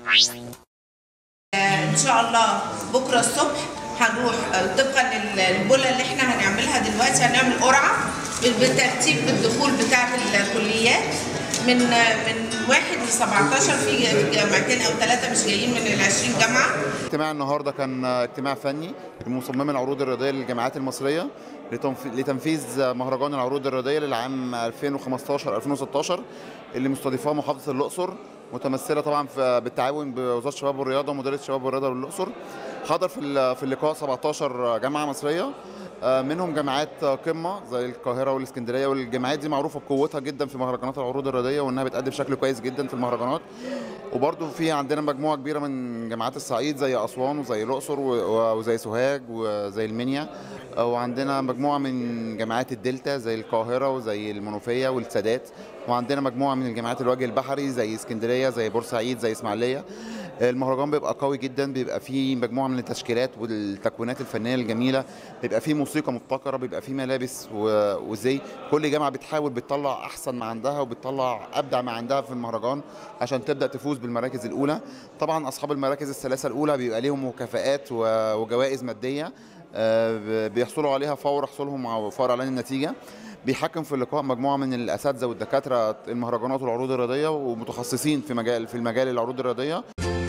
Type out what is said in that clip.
ان شاء الله بكره الصبح هنروح طبقا للبوله اللي احنا هنعملها دلوقتي هنعمل قرعه بالترتيب بالدخول بتاعه الكليات من من واحد ل 17 في جامعتين او ثلاثه مش جايين من ال 20 جامعه اجتماع النهارده كان اجتماع فني لمصممي العروض الرياضيه للجامعات المصريه لتنفيذ مهرجان العروض الرياضيه للعام 2015 2016 اللي مستضيفاه محافظه الاقصر متمثله طبعا بالتعاون بوزاره الشباب والرياضه ومديريه الشباب والرياضه بالاقصر حضر في في اللقاء 17 جامعه مصريه منهم جامعات قمه زي القاهره والاسكندريه والجامعات دي معروفه بقوتها جدا في مهرجانات العروض الرياضيه وانها بتقدم بشكل كويس جدا في المهرجانات وبرده في عندنا مجموعه كبيره من جامعات الصعيد زي اسوان وزي الاقصر وزي سوهاج وزي المنيا وعندنا مجموعه من جامعات الدلتا زي القاهره وزي المنوفيه والسادات وعندنا مجموعه من الجامعات الوجه البحري زي اسكندريه زي بورسعيد زي اسماعيليه المهرجان بيبقى قوي جدا بيبقى فيه مجموعه من التشكيلات والتكوينات الفنيه الجميله بيبقى فيه موسيقى مبتكره بيبقى فيه ملابس وزي كل جامعه بتحاول بتطلع احسن ما عندها وبتطلع ابدع ما عندها في المهرجان عشان تبدا تفوز بالمراكز الاولى طبعا اصحاب المراكز الثلاثه الاولى بيبقى ليهم مكافآت وجوائز ماديه بيحصلوا عليها فور حصولهم او فور اعلان النتيجه بيحكم في اللقاء مجموعه من الاساتذه والدكاتره المهرجانات والعروض الرياضيه ومتخصصين في مجال في المجال العروض الرياضيه